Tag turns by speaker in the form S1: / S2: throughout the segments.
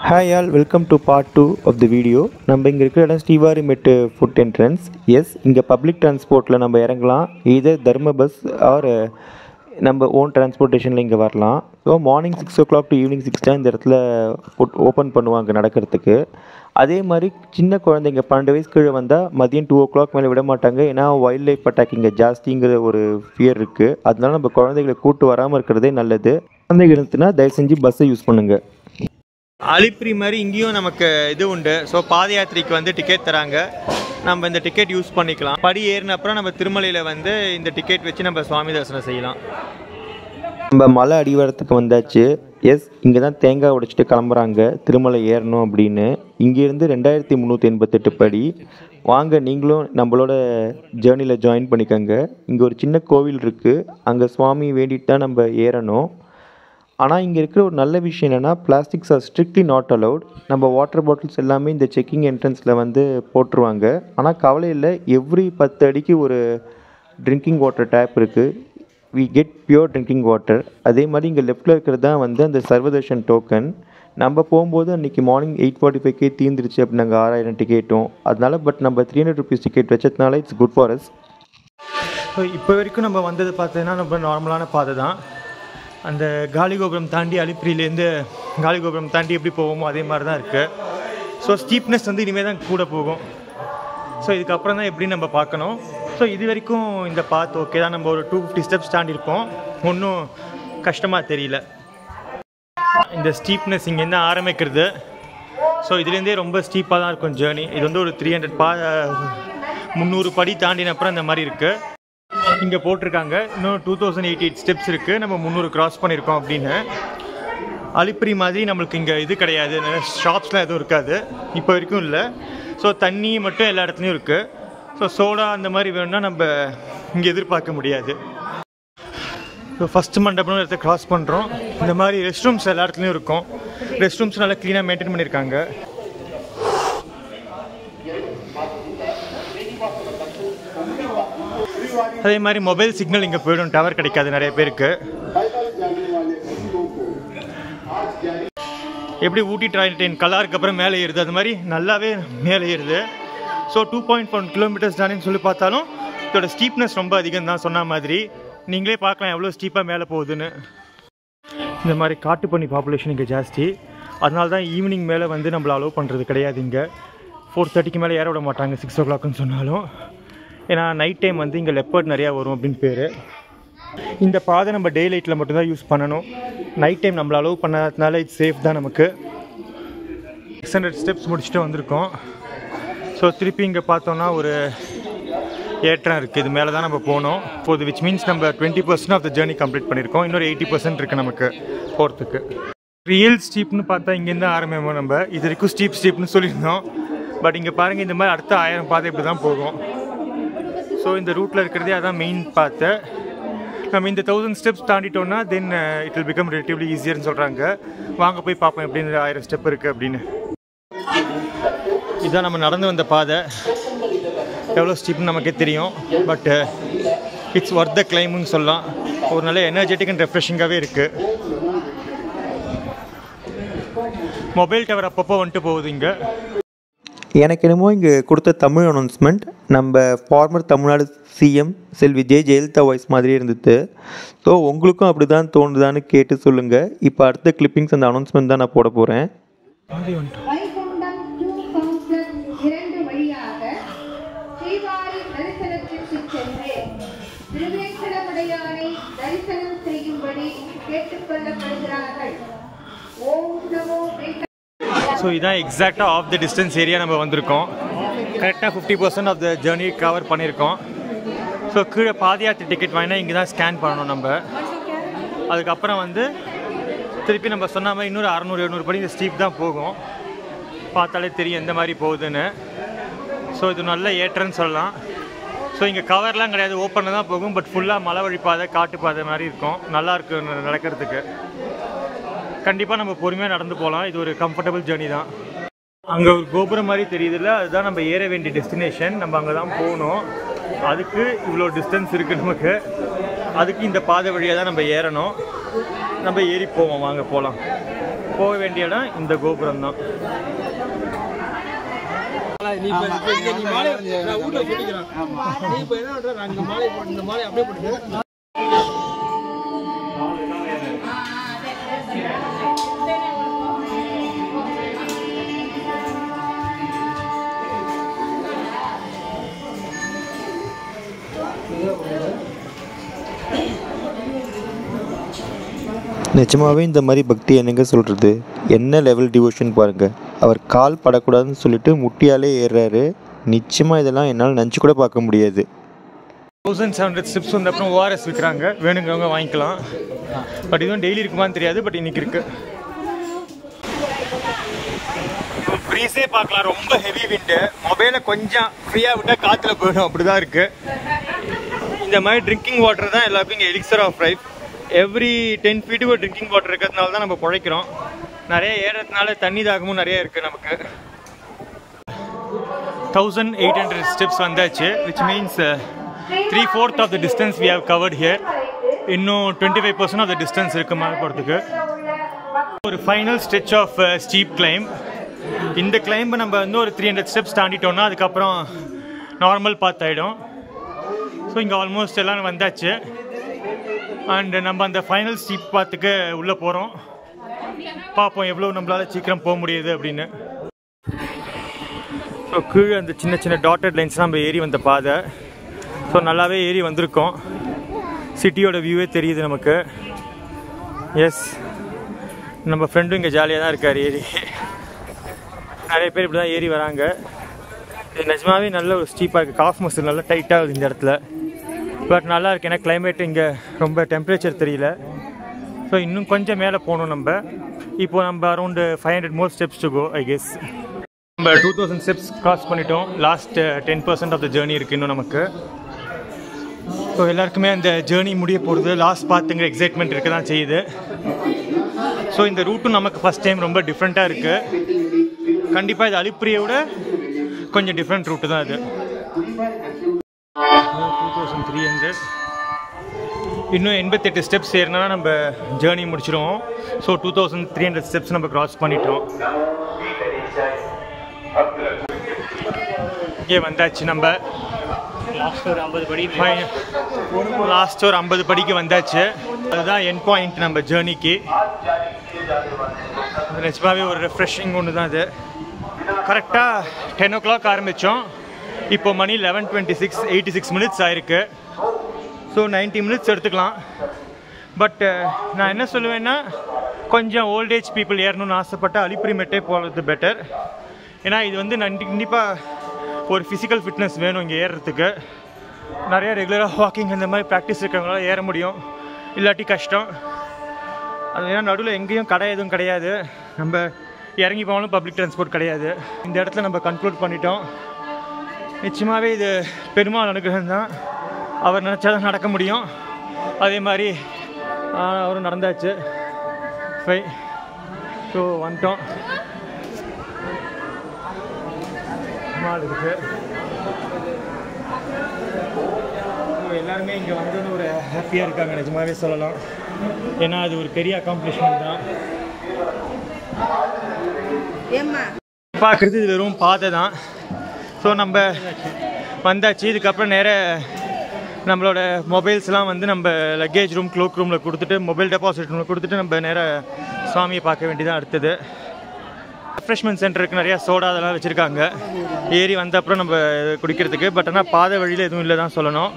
S1: hi all welcome to part two of the video நம்ம இங்கே இருக்கிற இடம் ஸ்ரீவாரிமெட்டு ஃபுட் என்ட்ரன்ஸ் எஸ் இங்கே பப்ளிக் டிரான்ஸ்போர்ட்டில் நம்ம இறங்கலாம் இதர் தர்ம பஸ் ஆர் நம்ம ஓன் டிரான்ஸ்போர்ட்டேஷனில் இங்கே வரலாம் so morning six o'clock to evening six தான் இந்த இடத்துல ஃபுட் ஓப்பன் பண்ணுவாங்க நடக்கிறதுக்கு அதே மாதிரி சின்ன குழந்தைங்க பன்னெண்டு வயசு கீழே வந்தால் மதியம் டூ ஓ கிளாக் மேலே விட மாட்டாங்க ஏன்னா வைல்ட் லைஃப் அட்டாக் இங்கே ஜாஸ்திங்கிற ஒரு ஃபியர் இருக்குது அதனால நம்ம குழந்தைகளை கூட்டு வராமல் இருக்கிறதே நல்லது குழந்தைகள் இருந்துச்சுன்னா தயவு செஞ்சு பஸ்ஸை யூஸ் பண்ணுங்கள்
S2: அலிப்ரி மாதிரி இங்கேயும் நமக்கு இது உண்டு ஸோ பாத யாத்திரைக்கு வந்து டிக்கெட் தராங்க நம்ம இந்த டிக்கெட் யூஸ் பண்ணிக்கலாம் படி ஏறின அப்புறம் நம்ம திருமலையில் வந்து இந்த டிக்கெட் வச்சு நம்ம சுவாமி தரிசனம் செய்யலாம்
S1: நம்ம மலை அடிவாரத்துக்கு வந்தாச்சு எஸ் இங்கே தான் தேங்காய் உடைச்சிட்டு கிளம்புறாங்க திருமலை ஏறணும் அப்படின்னு இங்கேருந்து ரெண்டாயிரத்தி முந்நூற்றி எண்பத்தெட்டு படி வாங்க நீங்களும் நம்மளோட ஜேர்னியில் ஜாயின் பண்ணிக்கோங்க இங்கே ஒரு சின்ன கோவில் இருக்குது அங்கே சுவாமி வேண்டிட்டு தான் நம்ம ஏறணும் ஆனால் இங்கே இருக்கிற ஒரு நல்ல விஷயம் என்னென்னா plastics are strictly not allowed நம்ம வாட்டர் பாட்டில்ஸ் எல்லாமே இந்த செக்கிங் என்ட்ரன்ஸில் வந்து போட்டுருவாங்க ஆனால் கவலை இல்லை எவ்ரி பத்து அடிக்கு ஒரு ட்ரிங்கிங் வாட்டர் டேப் இருக்குது we get pure drinking water அதே மாதிரி இங்கே லெஃப்ட்டில் இருக்கிறது தான் வந்து அந்த சர்வதர்ஷன் டோக்கன் நம்ம போகும்போது அன்றைக்கி மார்னிங் எயிட் ஃபார்ட்டி ஃபைவ்க்கே தீர்ந்துருச்சு அப்படி நாங்கள் ஆறாயிரம் டிக்கெட்டும் அதனால பட் நம்ம த்ரீ ஹண்ட்ரட் ருபீஸ் டிக்கெட் வச்சதுனால it's good for us
S2: so இப்போ வரைக்கும் நம்ம வந்தது பார்த்தீங்கன்னா நம்ம நார்மலான பாதை தான் அந்த காலிகோபுரம் தாண்டி அலிப்ரியிலேருந்து காலிகோபுரம் தாண்டி எப்படி போவோமோ அதே மாதிரி தான் இருக்குது ஸோ ஸ்டீப்னஸ் வந்து இனிமேல் தான் கூட போகும் ஸோ இதுக்கப்புறம் தான் எப்படி நம்ம பார்க்கணும் ஸோ இது வரைக்கும் இந்த பாத் ஓகே தான் நம்ம ஒரு டூ ஃபிஃப்டி ஸ்டெப்ஸ் தாண்டி இருக்கோம் ஒன்றும் கஷ்டமாக தெரியல இந்த ஸ்டீப்னஸ் இங்கேருந்து ஆரம்பிக்கிறது ஸோ இதுலேருந்தே ரொம்ப ஸ்டீப்பாக தான் இருக்கும் ஜேர்னி இது வந்து ஒரு த்ரீ ஹண்ட்ரட் பா முந்நூறு படி தாண்டின அப்புறம் இந்த மாதிரி இருக்குது இங்கே போட்டிருக்காங்க இன்னும் two thousand eighty eight steps இருக்குது நம்ம முந்நூறு கிராஸ் பண்ணியிருக்கோம் அப்படின்னு அலிப்பிரி மாதிரி நம்மளுக்கு இங்கே இது கிடையாது ஷாப்ஸ்லாம் எதுவும் இருக்காது இப்போ வரைக்கும் இல்லை ஸோ தண்ணி மட்டும் எல்லா இடத்துலையும் இருக்குது ஸோ சோடா அந்த மாதிரி வேணும்னா நம்ம இங்கே எதிர்பார்க்க முடியாது ஸோ ஃபஸ்ட்டு மண்டபம்னு இடத்த கிராஸ் பண்ணுறோம் இந்த மாதிரி ரெஸ்ட் ரூம்ஸ் எல்லா இடத்துலையும் இருக்கும் ரெஸ்ட் ரூம்ஸ் நல்லா க்ளீனாக மெயின்டைன் பண்ணியிருக்காங்க அதே மாதிரி மொபைல் சிக்னல் இங்கே போயிடும் டவர் கிடைக்காது நிறைய பேருக்கு எப்படி ஊட்டி ட்ரெயின் கலாருக்கு அப்புறம் மேலே ஏறுது அது மாதிரி நல்லாவே மேலே ஏறுது so two point one kilometres தானேன்னு சொல்லி பார்த்தாலும் இதோட ஸ்டீப்னஸ் ரொம்ப அதிகம் தான் சொன்ன மாதிரி நீங்களே பார்க்கலாம் எவ்வளோ ஸ்டீப்பாக மேலே போகுதுன்னு இந்த மாதிரி காட்டுப்பன்னி பாப்புலேஷன் இங்கே ஜாஸ்தி அதனால தான் ஈவினிங் மேலே வந்து நம்மளை அலோவ் பண்ணுறது கிடையாது இங்கே ஃபோர் தேர்ட்டிக்கு மேலே ஏற விட மாட்டாங்க சிக்ஸ் ஓ கிளாக்னு சொன்னாலும் ஏன்னா நைட் டைம் வந்து இங்கே லெப்பர்ட் நிறையா வரும் அப்படின்னு பேர் இந்த பாதை நம்ம டே லைட்டில் மட்டும்தான் யூஸ் பண்ணணும் நைட் டைம் நம்மளை அலோவ் பண்ணாததுனால இது சேஃப் தான் நமக்கு சிக்ஸ் ஹண்ட்ரட் ஸ்டெப்ஸ் முடிச்சுட்டு வந்திருக்கோம் ஸோ திருப்பி இங்கே பார்த்தோன்னா ஒரு ஏற்றம் இருக்குது இது மேலே தான் நம்ம போகணும் இப்போது விச் மீன்ஸ் நம்ம twenty percent of the journey complete பண்ணியிருக்கோம் இன்னொரு எயிட்டி பர்சன்ட் இருக்குது நமக்கு போகிறதுக்கு ரியல் ஸ்டீப்னு பார்த்தா இங்கேருந்து ஆரம்பிப்போம் நம்ம இது வரைக்கும் ஸ்டீப் ஸ்டீப்னு சொல்லியிருந்தோம் பட் இங்கே பாருங்கள் இந்த மாதிரி அடுத்த ஆயிரம் பாதை இப்படி தான் போகும் ஸோ இந்த ரூட்டில் இருக்கிறதே அதான் மெயின் பார்த்து நம்ம இந்த தௌசண்ட் ஸ்டெப்ஸ் தாண்டிட்டோம்னா then it will become relatively ஈஸியர்னு சொல்கிறாங்க வாங்க போய் பார்ப்போம் எப்படின்னு ஆயிரம் ஸ்டெப் இருக்குது அப்படின்னு இதுதான் நம்ம நடந்து வந்த பாதை எவ்வளோ ஸ்டெப்னு நமக்கே தெரியும் பட் இட்ஸ் ஒர்த் த கிளைம்னு சொல்லலாம் ஒரு நல்ல எனர்ஜெட்டிக் அண்ட் ரெஃப்ரெஷிங்காகவே இருக்குது மொபைல் டவர் அப்பப்போ வந்துட்டு போகுது இங்கே
S1: எனக்கு என்னமோ இங்கே கொடுத்த தமிழ் அனௌன்ஸ்மெண்ட் நம்ம former Tamil Nadu CM Selvi Jaya Jayalalithaa voice மாதிரியே இருந்தது ஸோ உங்களுக்கும் அப்படி தான் தோணுதான்னு கேட்டு சொல்லுங்கள் இப்போ அடுத்த கிளிப்பிங்ஸ் அந்த அனௌன்ஸ்மெண்ட் தான் நான் போட போகிறேன்
S3: வைகுண்டம் டூ கவுன்சிலர் இரண்டு வழியாக ஸ்ரீவாரி தரிசனத்திற்கு சென்று திருவேங்கடமுடையானை தரிசனம் செய்யும்படி கேட்டுக்கொள்ளப்படுகிறார்கள் ஓம் நமோ வெங்கட
S2: ஸோ இதான் எக்ஸாக்டாக ஆஃப் த டிஸ்டன்ஸ் ஏரியா நம்ம வந்திருக்கோம் கரெக்டாக fifty percent of the journey cover பண்ணியிருக்கோம் ஸோ கீழே பாதயாத்திரை டிக்கெட் வாங்கினா இங்கே தான் ஸ்கேன் பண்ணணும் நம்ம அதுக்கப்புறம் வந்து திருப்பி நம்ம சொன்ன மாதிரி இன்னொரு அறநூறு எழுநூறு படி இந்த ஸ்டீப் தான் போகும் பார்த்தாலே தெரியும் எந்த மாதிரி போகுதுன்னு ஸோ இது நல்ல ஏற்றம்னு சொல்லலாம் ஸோ இங்கே கவர்லாம் கிடையாது ஓப்பனில் தான் போகும் பட் ஃபுல்லாக மலை வழி பாதை காட்டு பாதை மாதிரி இருக்கும் நல்லா இருக்கு நடக்கிறதுக்கு கண்டிப்பாக நம்ம பொறுமையாக நடந்து போகலாம் இது ஒரு கம்ஃபர்டபுள் ஜேர்னி தான் அங்கே ஒரு கோபுரம் மாதிரி தெரியுதுல்ல அதுதான் நம்ம ஏற வேண்டிய டெஸ்டினேஷன் நம்ம அங்கே தான் போகணும் அதுக்கு இவ்வளோ டிஸ்டன்ஸ் இருக்குது நமக்கு அதுக்கு இந்த பாதை வழியாக தான் நம்ம ஏறணும் நம்ம ஏறி போவோம் வாங்க போகலாம் போக வேண்டிய இடம் இந்த கோபுரம் தான்
S4: நீ இப்ப இப்ப இங்க நீ மாலை நான் வீட்டுல சொல்லிக்கிறேன் நீ இப்ப என்ன பண்ற நான் இந்த மாலை போட்டு இந்த மாலை அப்படியே போட்டு
S1: நிஜமாவே இந்த மாதிரி பக்தி என்னங்க சொல்கிறது என்ன லெவல் டிவோஷன் பாருங்கள் அவர் கால் படக்கூடாதுன்னு சொல்லிட்டு முட்டியாலே ஏறுறாரு நிச்சயமாக இதெல்லாம் என்னால் நினச்சி கூட பார்க்க முடியாது
S2: தௌசண்ட் செவன் ஹண்ட்ரட் ஸ்டெப்ஸ் வந்து அப்புறம் ஓஆர்எஸ் விற்கிறாங்க வேணுங்கிறவங்க வாங்கிக்கலாம் பட் இதுவும் டெய்லி இருக்குமான்னு தெரியாது பட் இன்னைக்கு இருக்கு ப்ரீஸே பார்க்கலாம் ரொம்ப ஹெவி விண்டு மொபைலை கொஞ்சம் ஃப்ரீயாக விட்டால் காற்றுல போயிடும் அப்படி தான் இருக்குது இந்த மாதிரி ட்ரிங்கிங் வாட்டர் தான் எல்லாருக்கும் இங்கே elixir of life every ten ஃபீட்டுக்கு ஒரு ட்ரிங்கிங் வாட்டர் இருக்கிறதுனால தான் நம்ம பிழைக்கிறோம் நிறைய ஏறதுனால தண்ணி தாகமும் நிறைய இருக்குது நமக்கு தௌசண்ட் எயிட் ஹண்ட்ரட் ஸ்டெப்ஸ் வந்தாச்சு which means three fourth of the distance we have covered here இன்னும் twenty five percent of the distance இருக்கு மேலே போகிறதுக்கு ஒரு final stretch of steep climb இந்த கிளைம்பை நம்ம வந்து ஒரு த்ரீ ஹண்ட்ரட் ஸ்டெப்ஸ் தாண்டிட்டோம்னா அதுக்கப்புறம் நார்மல் பாத் ஆகிடும் ஸோ இங்கே ஆல்மோஸ்ட் எல்லாம் வந்தாச்சு அண்ட் நம்ம அந்த ஃபைனல் ஸ்டீப் பாத்துக்கு உள்ளே போகிறோம் பார்ப்போம் எவ்வளோ நம்மளால் சீக்கிரம் போக முடியுது அப்படின்னு ஸோ கீழே அந்த சின்ன சின்ன டாட்டட் லைன்ஸ் நம்ம ஏறி வந்த பாதை ஸோ நல்லாவே ஏறி வந்திருக்கோம் சிட்டியோட வியூவே தெரியுது நமக்கு எஸ் நம்ம ஃப்ரெண்டும் இங்கே ஜாலியாக தான் இருக்கார் ஏறி நிறைய பேர் இப்படி தான் ஏறி வராங்க இது நிஜமாவே நல்ல ஒரு ஸ்டீப்பாக இருக்குது காஃப் மசில் நல்லா டைட்டாகுது இந்த இடத்துல பட் நல்லா இருக்கு ஏன்னா climate இங்கே ரொம்ப டெம்பரேச்சர் தெரியல ஸோ இன்னும் கொஞ்சம் மேலே போகணும் நம்ம இப்போ நம்ம around five hundred more steps to go I guess நம்ம டூ தௌசண்ட் ஸ்டெப்ஸ் கிராஸ் பண்ணிட்டோம் last ten percent of the journey இருக்குது இன்னும் நமக்கு ஸோ எல்லாருக்குமே அந்த ஜேர்னி முடிய போகிறது லாஸ்ட் பார்த்துங்கிற எக்ஸைட்மெண்ட் இருக்க தான் செய்யுது ஸோ இந்த ரூட்டும் நமக்கு ஃபஸ்ட் டைம் ரொம்ப டிஃப்ரெண்ட்டாக இருக்குது கண்டிப்பாக இது அலிப்புரியை விட கொஞ்சம் டிஃப்ரெண்ட் ரூட்டு தான் இது டூ தௌசண்ட் த்ரீ ஹண்ட்ரட் இன்னும் எண்பத்தெட்டு ஸ்டெப்ஸ் ஏறினா நம்ம ஜேர்னி முடிச்சிருவோம் so two thousand three hundred steps நம்ம கிராஸ் பண்ணிட்டோம் இங்கே வந்தாச்சு நம்ம லாஸ்ட் ஒரு ஐம்பது படி லாஸ்ட் ஒரு ஐம்பது படிக்கு வந்தாச்சு அதுதான் என் பாயிண்ட் நம்ம ஜேர்னிக்கு நிஜமாவே ஒரு ரெஃப்ரெஷிங் ஒன்று தான் அது கரெக்டாக டென் ஓ கிளாக் ஆரம்பித்தோம் இப்போ மணி eleven twenty six eighty six minutes ஆயிருக்கு ஸோ 90 மினிட்ஸ் எடுத்துக்கலாம் பட் நான் என்ன சொல்லுவேன்னா கொஞ்சம் ஓல்டேஜ் பீப்புள் ஏறணும்னு ஆசைப்பட்ட அலிப்பிரிமெட்டே போகிறது பெட்டர் ஏன்னா இது வந்து கண்டிப்பாக ஒரு ஃபிசிக்கல் ஃபிட்னஸ் வேணும் இங்கே ஏறுறதுக்கு நிறைய ரெகுலராக வாக்கிங் அந்த மாதிரி ப்ராக்டிஸ் இருக்கிறவங்களால ஏற முடியும் இல்லாட்டி கஷ்டம் அது ஏன்னா நடுவில் எங்கேயும் கடை எதுவும் கிடையாது நம்ம இறங்கி போனாலும் பப்ளிக் டிரான்ஸ்போர்ட் கிடையாது இந்த இடத்துல நம்ம கன்க்ளூட் பண்ணிட்டோம் நிச்சயமாகவே இது பெருமாள் அனுகிரகம் தான் அவர் நினச்சா தான் நடக்க முடியும் அதே மாதிரி ஆ, அவரும் நடந்தாச்சு ஃபை ஸோ வந்துட்டோம் பெருமாள் இருக்கு ஸோ எல்லாருமே இங்கே வந்தது ஒரு ஹாப்பியாக இருக்காங்க நிஜமாவே சொல்லலாம் ஏன்னா அது ஒரு பெரிய அக்காம்ப்ளிஷ்மெண்ட் தான் பார்க்குறது இது வெறும் பாதை தான் ஸோ நம்ம வந்தாச்சு இதுக்கப்புறம் நேர நம்மளோட மொபைல்ஸ்லாம் வந்து நம்ம லக்கேஜ் ரூம் க்ளோக் ரூமில் கொடுத்துட்டு மொபைல் டெபாசிட் ரூமில் கொடுத்துட்டு நம்ம நேர சுவாமியை பார்க்க வேண்டியதான் அடுத்தது ரெஃப்ரெஷ்மெண்ட் சென்டருக்கு நிறையா சோடா அதெல்லாம் வச்சுருக்காங்க ஏறி வந்த அப்புறம் நம்ம குடிக்கிறதுக்கு பட் ஆனால் பாதை வழியில் எதுவும் இல்லை தான் சொல்லணும்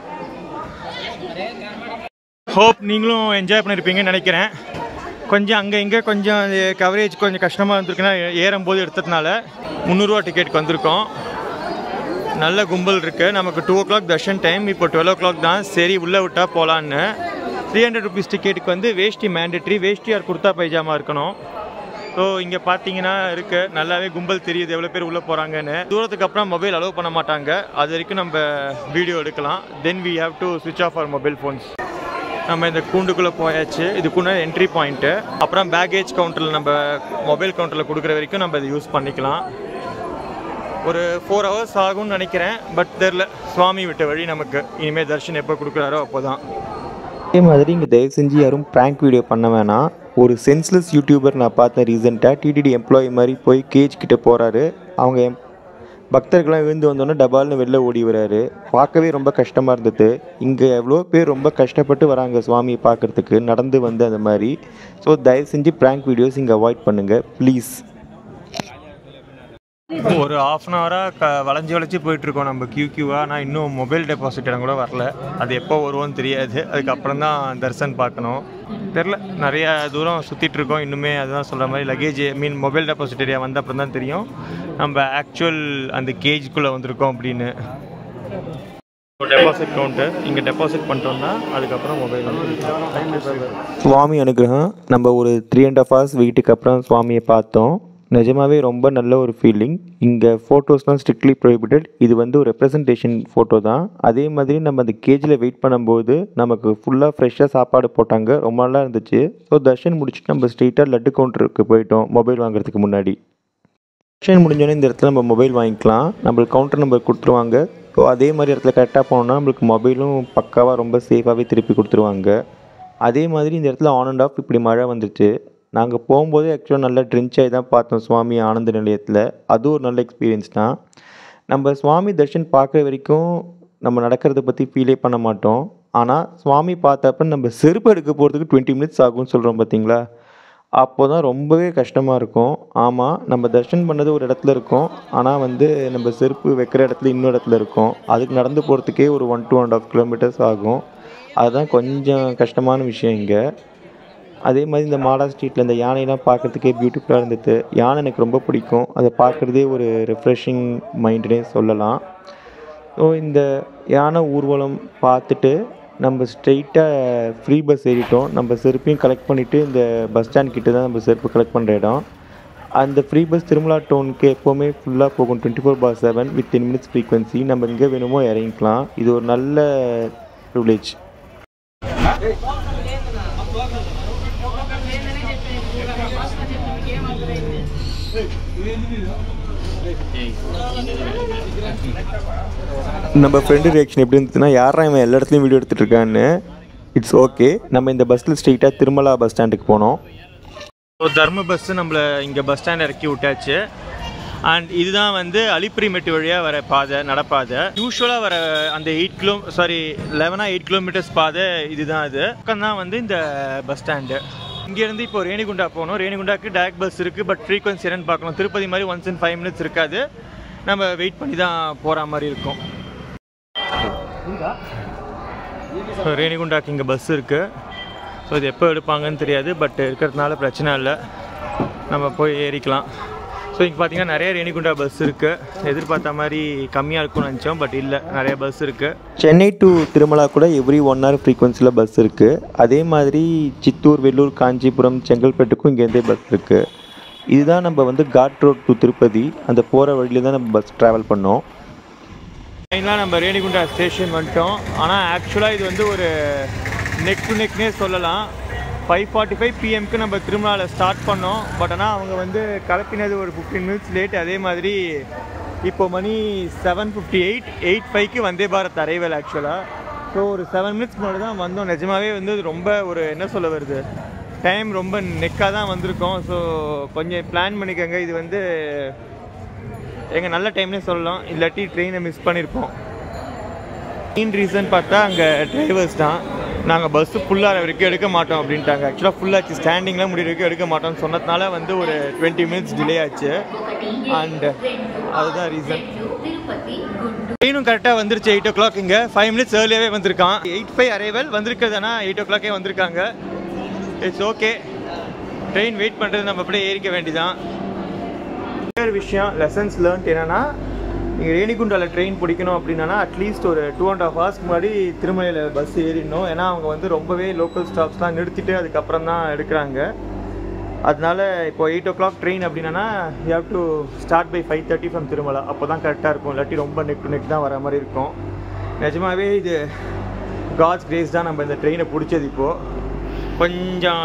S2: ஹோப் நீங்களும் என்ஜாய் பண்ணியிருப்பீங்கன்னு நினைக்கிறேன் கொஞ்சம் அங்கே இங்கே கொஞ்சம் கவரேஜ் கொஞ்சம் கஷ்டமாக இருந்திருக்குன்னா ஏறும்போது எடுத்ததுனால முந்நூறுரூவா டிக்கெட்டுக்கு வந்திருக்கோம் நல்ல கும்பல் இருக்குது நமக்கு two o'clock darshan time இப்போ டுவெல் ஓ கிளாக் தான் சரி உள்ளே விட்டா போகலான்னு த்ரீ ஹண்ட்ரட் ருபீஸ் டிக்கெட்டுக்கு வந்து வேஷ்டி மேண்டட்ரி வேஷ்டி ஆர் குர்தா பைஜாமா இருக்கணும் ஸோ இங்கே பார்த்தீங்கன்னா இருக்கு நல்லாவே கும்பல் தெரியுது எவ்வளோ பேர் உள்ளே போகிறாங்கன்னு தூரத்துக்கு அப்புறம் மொபைல் அலோவ் பண்ண மாட்டாங்க அது வரைக்கும் நம்ம வீடியோ எடுக்கலாம் then we have to switch off our mobile phones நம்ம இந்த கூண்டுக்குள்ளே போயாச்சு இதுக்குள்ள என்ட்ரி பாயிண்ட்டு அப்புறம் பேக்கேஜ் கவுண்டரில் நம்ம மொபைல் கவுண்டரில் கொடுக்குற வரைக்கும் நம்ம இதை யூஸ் பண்ணிக்கலாம் ஒரு ஃபோர் ஹவர்ஸ் ஆகும்னு நினைக்கிறேன் பட் தெரில சுவாமி விட்ட வழி நமக்கு இனிமேல் தர்ஷன் எப்போ கொடுக்குறாரோ அப்போ தான்
S1: அதே மாதிரி இங்கே தயவு செஞ்சு யாரும் ப்ராங்க் வீடியோ பண்ண வேணாம் ஒரு சென்ஸ்லெஸ் யூடியூபர் நான் பார்த்தேன் ரீசெண்டாக டிடிடி எம்ப்ளாயி மாதிரி போய் கேஜ் கிட்ட போகிறாரு அவங்க எம் பக்தர்கள்லாம் விழுந்து வந்தோன்னே டபால்னு வெளில ஓடி வராரு பார்க்கவே ரொம்ப கஷ்டமாக இருந்தது இங்கே எவ்வளோ பேர் ரொம்ப கஷ்டப்பட்டு வராங்க சுவாமியை பார்க்குறதுக்கு நடந்து வந்து அந்த மாதிரி ஸோ தயவு செஞ்சு ப்ராங்க் வீடியோஸ் இங்கே அவாய்ட் பண்ணுங்கள் ப்ளீஸ்
S2: ஒரு ஆஃப் அன் ஹவராக க வளைஞ்சு வளைச்சி போயிட்டுருக்கோம் நம்ம கியூ கியூவாக ஆனால் இன்னும் மொபைல் டெபாசிட் இடம் கூட வரல அது எப்போ வருவோன்னு தெரியாது அதுக்கப்புறம் தான் தர்சன் பார்க்கணும் தெரில நிறைய தூரம் சுற்றிட்டு இருக்கோம் இன்னுமே அதுதான் சொல்கிற மாதிரி luggage mean mobile deposit area வந்த அப்புறம் தான் தெரியும் நம்ம ஆக்சுவல் அந்த கேஜுக்குள்ளே வந்திருக்கோம் அப்படின்னு டெபாசிட் கவுண்ட்டு இங்கே டெபாசிட் பண்ணிட்டோம்னா அதுக்கப்புறம் மொபைல் வந்து
S1: சுவாமி அனுகிரகம் நம்ம ஒரு த்ரீ அண்ட் ஆஃப் ஹவர்ஸ் வெயிட்டுக்கு அப்புறம் சுவாமியை பார்த்தோம் நிஜமாவே ரொம்ப நல்ல ஒரு ஃபீலிங் இங்கே ஃபோட்டோஸ்லாம் ஸ்ட்ரிக்ட்லி ப்ரொஹிபிட்டட் இது வந்து ஒரு ரெப்ரசன்டேஷன் ஃபோட்டோ தான் அதே மாதிரி நம்ம அந்த கேஜில் வெயிட் பண்ணும்போது நமக்கு ஃபுல்லாக ஃப்ரெஷ்ஷாக சாப்பாடு போட்டாங்க ரொம்ப நல்லா இருந்துச்சு ஸோ தர்ஷன் முடிச்சுட்டு நம்ம ஸ்ட்ரெயிட்டாக லட்டு கவுண்டருக்கு போயிட்டோம் மொபைல் வாங்குறதுக்கு முன்னாடி தர்ஷன் முடிஞ்சோடனே இந்த இடத்துல நம்ம மொபைல் வாங்கிக்கலாம் நம்மளுக்கு கவுண்டர் நம்பர் கொடுத்துருவாங்க ஸோ அதே மாதிரி இடத்துல கரெக்டாக போனோம்னா நம்மளுக்கு மொபைலும் பக்காவாக ரொம்ப சேஃபாகவே திருப்பி கொடுத்துருவாங்க அதே மாதிரி இந்த இடத்துல ஆன் அண்ட் ஆஃப் இப்படி மழை வந்துச்சு நாங்கள் போகும்போதே ஆக்சுவலாக நல்லா ட்ரின்ச் ஆகி தான் பார்த்தோம் சுவாமி ஆனந்த நிலையத்தில் அது ஒரு நல்ல எக்ஸ்பீரியன்ஸ் தான் நம்ம சுவாமி தர்ஷன் பார்க்குற வரைக்கும் நம்ம நடக்கிறத பற்றி ஃபீலே பண்ண மாட்டோம் ஆனால் சுவாமி பார்த்தப்ப நம்ம செருப்பு எடுக்க போகிறதுக்கு டுவெண்ட்டி மினிட்ஸ் ஆகும்னு சொல்கிறோம் பார்த்தீங்களா அப்போ தான் ரொம்பவே கஷ்டமாக இருக்கும் ஆமாம் நம்ம தர்ஷன் பண்ணது ஒரு இடத்துல இருக்கோம் ஆனால் வந்து நம்ம செருப்பு வைக்கிற இடத்துல இன்னொரு இடத்துல இருக்கோம் அதுக்கு நடந்து போகிறதுக்கே ஒரு one two and half kilometres ஆகும் அதுதான் கொஞ்சம் கஷ்டமான விஷயம் இங்கே அதே மாதிரி இந்த மாடா ஸ்ட்ரீட்டில் இந்த யானையெல்லாம் பார்க்குறதுக்கே பியூட்டிஃபுல்லாக இருந்தது யானை எனக்கு ரொம்ப பிடிக்கும் அதை பார்க்குறதே ஒரு ரெஃப்ரெஷிங் மைண்டுனே சொல்லலாம் ஸோ இந்த யானை ஊர்வலம் பார்த்துட்டு நம்ம ஸ்ட்ரெயிட்டாக ஃப்ரீ பஸ் ஏறிட்டோம் நம்ம செருப்பையும் கலெக்ட் பண்ணிவிட்டு இந்த பஸ் ஸ்டாண்ட் கிட்ட தான் நம்ம செருப்பு கலெக்ட் பண்ணுற இடம் அந்த ஃப்ரீ பஸ் திருமலா டவுனுக்கு எப்போவுமே ஃபுல்லாக போகும் twenty four by seven with ten minutes frequency நம்ம எங்கே வேணுமோ இறங்கிக்கலாம் இது ஒரு நல்ல ப்ரிவிலேஜ் நம்ம ஃப்ரெண்டு ரியாக்ஷன் எப்படி இருந்ததுன்னா யாரா இவன் எல்லா இடத்துலையும் வீடியோ எடுத்துகிட்டு இருக்கான்னு இட்ஸ் ஓகே நம்ம இந்த பஸ்ஸில் ஸ்ட்ரெயிட்டாக திருமலா பஸ் ஸ்டாண்டுக்கு போனோம்
S2: ஸோ தர்ம பஸ்ஸு நம்மளை இங்கே பஸ் ஸ்டாண்ட் இறக்கி விட்டாச்சு அண்ட் இதுதான் வந்து அலிப்பிரிமெட்டு வழியாக வர பாதை நடப்பாதை யூஸ்வலாக வர அந்த எயிட் கிலோ சாரி லெவனாக எயிட் கிலோமீட்டர்ஸ் பாதை இதுதான் அது பக்கம் தான் வந்து இந்த பஸ் ஸ்டாண்டு இங்கேருந்து இப்போ ரேணிகுண்டா போகணும் ரேணிகுண்டாக்கு டேரக்ட் பஸ் இருக்குது பட் ஃப்ரீக்வன்சி என்னன்னு பார்க்கணும் திருப்பதி மாதிரி ஒன்ஸ் இன் ஃபைவ் மினிட்ஸ் இருக்காது நம்ம வெயிட் பண்ணி தான் போகிற மாதிரி இருக்கும் ஸோ ரேணிகுண்டாக்கு இங்கே பஸ் இருக்குது ஸோ இது எப்போ எடுப்பாங்கன்னு தெரியாது பட் இருக்கிறதுனால பிரச்சனை இல்லை நம்ம போய் ஏறிக்கலாம் ஸோ இங்கே பார்த்தீங்கன்னா நிறைய ரேணிகுண்டா பஸ் இருக்குது எதிர்பார்த்த மாதிரி கம்மியாக இருக்கும்னு நினச்சோம் பட் இல்லை நிறைய பஸ் இருக்குது
S1: சென்னை டு திருமலா கூட எவ்ரி ஒன் ஹவர் ஃப்ரீக்வன்சியில் பஸ் இருக்குது அதே மாதிரி சித்தூர் வெள்ளூர் காஞ்சிபுரம் செங்கல்பட்டுக்கும் இங்கேருந்தே பஸ் இருக்குது இதுதான் நம்ம வந்து காட் ரோட் டு திருப்பதி அந்த போகிற வழியில தான் நம்ம பஸ் ட்ராவல் பண்ணோம்
S2: ஃபைனலாக நம்ம ரேணிகுண்டா ஸ்டேஷன் வந்துட்டோம் ஆனால் ஆக்சுவலாக இது வந்து ஒரு நெக் டு நெக்னே சொல்லலாம் ஃபைவ் ஃபார்ட்டி ஃபைவ் பிஎம்க்கு நம்ம திருமலாவில் ஸ்டார்ட் பண்ணோம் பட் ஆனால் அவங்க வந்து கலப்பினது ஒரு ஃபிஃப்டீன் மினிட்ஸ் லேட் அதே மாதிரி இப்போ மணி செவன் ஃபிஃப்டி எயிட் எயிட் ஃபைவ்க்கு வந்தே பாரத் அரைவல் ஆக்சுவலாக ஸோ ஒரு செவன் மினிட்ஸ் முன்னாடி தான் வந்தோம் நிஜமாவே வந்து இது ரொம்ப ஒரு என்ன சொல்ல வருது டைம் ரொம்ப நெக்காக தான் வந்திருக்கோம் ஸோ கொஞ்சம் பிளான் பண்ணிக்கோங்க இது வந்து எங்கள் நல்ல டைம்னே சொல்லலாம் இல்லாட்டி ட்ரெயினை மிஸ் பண்ணியிருப்போம் மெயின் ரீசன் பார்த்தா அங்கே டிரைவர்ஸ் தான் நாங்கள் பஸ்ஸு ஃபுல்லாக வரைக்கும் எடுக்க மாட்டோம் அப்படின்ட்டாங்க ஆக்சுவலாக ஃபுல்லாச்சு ஸ்டாண்டிங்லாம் முடிய வரைக்கும் எடுக்க மாட்டோம்னு சொன்னதுனால வந்து ஒரு டுவெண்ட்டி மினிட்ஸ் டிலே ஆச்சு அண்ட் அதுதான் ரீசன் ட்ரெயினும் கரெக்டாக வந்துருச்சு எயிட் ஓ கிளாக் இங்கே ஃபைவ் மினிட்ஸ் ஏர்லியாகவே வந்திருக்கான் எயிட் ஃபைவ் அரைவல் வந்திருக்கிறதுனா எயிட் ஓ கிளாக்கே வந்திருக்காங்க இட்ஸ் ஓகே ட்ரெயின் வெயிட் பண்ணுறது நம்ம அப்படியே ஏறிக்க வேண்டியதான் இன்னொரு விஷயம் லெசன்ஸ் லேர்ன்ட் என்னன்னா நீங்கள் ரேணிகுண்டாவில் ட்ரெயின் பிடிக்கணும் அப்படின்னா அட்லீஸ்ட் ஒரு டூ அண்ட் ஹாஃப் ஹவர்ஸ்க்கு முன்னாடி திருமலையில் பஸ் ஏறிடணும் ஏன்னா அவங்க வந்து ரொம்பவே லோக்கல் ஸ்டாப்ஸ்லாம் நிறுத்திட்டு அதுக்கப்புறம் தான் எடுக்கிறாங்க அதனால இப்போ எயிட் ஓ கிளாக் ட்ரெயின் அப்படின்னா you have to start by five thirty from Tirumalai அப்போ தான் கரெக்டாக இருக்கும் இல்லாட்டி ரொம்ப நெக் டு நெக் தான் வர மாதிரி இருக்கும் நிஜமாவே இது காட்ஸ் கிரேஸ் தான் நம்ம இந்த ட்ரெயினை பிடிச்சது இப்போது கொஞ்சம்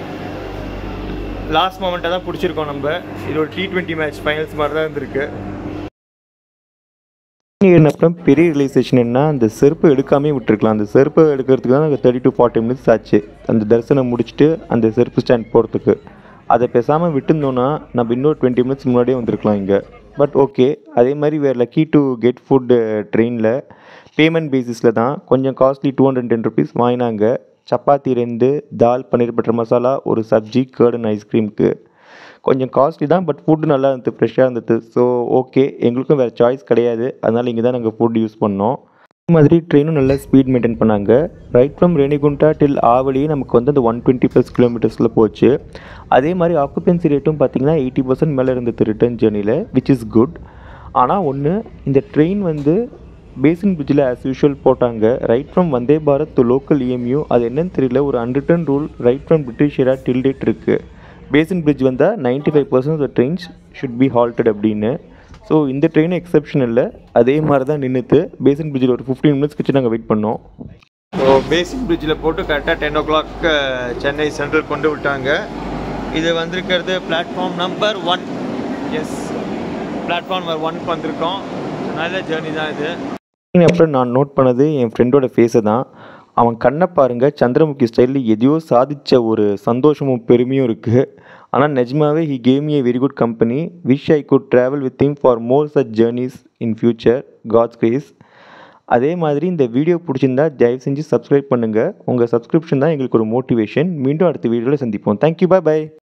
S2: லாஸ்ட் மொமெண்ட்டாக தான் பிடிச்சிருக்கோம் நம்ம இது ஒரு டி ட்வெண்ட்டி மேட்ச் ஃபைனல்ஸ் மாதிரி தான் இருந்திருக்கு
S1: அப்புறம் பெரிய ரியலைசேஷன் என்ன அந்த செருப்பை எடுக்காமே விட்டுருக்கலாம் அந்த செருப்பை எடுக்கிறதுக்கு தான் நாங்கள் தேர்ட்டி டு ஃபார்ட்டி மினிட்ஸ் ஆச்சு அந்த தரிசனம் முடிச்சுட்டு அந்த செருப்பு ஸ்டாண்ட் போகிறதுக்கு அதை பேசாமல் விட்டுருந்தோன்னா நம்ம இன்னொரு டுவெண்ட்டி மினிட்ஸ் முன்னாடியே வந்திருக்கலாம் இங்கே பட் ஓகே அதே மாதிரி வேறு லக்கி டு கெட் ஃபுட் ட்ரெயினில் பேமெண்ட் பேசிஸில் தான் கொஞ்சம் costly two hundred ten rupees வாங்கினாங்க சப்பாத்தி ரெண்டு தால் பன்னீர் பட்டர் மசாலா ஒரு சப்ஜி கேர்டன் ஐஸ்கிரீமுக்கு கொஞ்சம் காஸ்ட்லி தான் பட் ஃபுட்டு நல்லா இருந்தது ஃப்ரெஷ்ஷாக இருந்தது ஸோ ஓகே எங்களுக்கும் வேறு சாய்ஸ் கிடையாது அதனால் இங்கே தான் நாங்கள் ஃபுட் யூஸ் பண்ணோம் அதே மாதிரி ட்ரெயினும் நல்லா ஸ்பீட் மெயின்டைன் பண்ணாங்க ரைட் ஃப்ரம் ரேணிகுண்டா டில் ஆவலி நமக்கு வந்து அந்த ஒன் டுவெண்ட்டி ப்ளஸ் கிலோமீட்டர்ஸில் போச்சு அதே மாதிரி ஆக்குபென்சி ரேட்டும் பார்த்தீங்கன்னா எயிட்டி பர்சன்ட் மேலே இருந்தது ரிட்டர்ன் ஜேர்னியில் விச் இஸ் குட் ஆனால் ஒன்று இந்த ட்ரெயின் வந்து பேசின் பிரிட்ஜில் ஆஸ் யூஷுவல் போட்டாங்க right from Vande Bharat to local EMU அது என்னன்னு தெரியல ஒரு unwritten rule right from British era till date இருக்குது பேசின் பிரிட்ஜ் வந்தால் ninety five percent trains should be halted அப்படின்னு ஸோ இந்த ட்ரெயின் எக்ஸப்ஷன் இல்லை அதே மாதிரி தான் நின்றுட்டு பேசின் பிரிட்ஜில் ஒரு ஃபிஃப்டீன் மினிட்ஸ் கழிச்சு நாங்கள் வெயிட் பண்ணோம்
S2: ஸோ பேசிக் பிரிட்ஜில் போட்டு கரெக்டாக ten o'clock Chennai Central கொண்டு விட்டாங்க இது வந்திருக்கிறது platform number one yes platform number ஒன்க்கு வந்திருக்கோம் நல்ல ஜேர்னி தான் இது
S1: அப்புறம் நான் நோட் பண்ணது என் ஃப்ரெண்டோட ஃபேஸை தான் அவன் கண்ணை பாருங்க சந்திரமுகி ஸ்டைலில் எதையோ சாதித்த ஒரு சந்தோஷமும் பெருமையும் இருக்குது ஆனால் நிஜமாவே he came a very good company wish I could travel with him for more such journeys in future God's grace அதே மாதிரி இந்த வீடியோ பிடிச்சிருந்தா தயவு செஞ்சு சப்ஸ்கிரைப் பண்ணுங்கள் உங்கள் சப்ஸ்கிரிப்ஷன் தான் எங்களுக்கு ஒரு மோட்டிவேஷன் மீண்டும் அடுத்த வீடியோவில் சந்திப்போம் தேங்க்யூ பாய் பை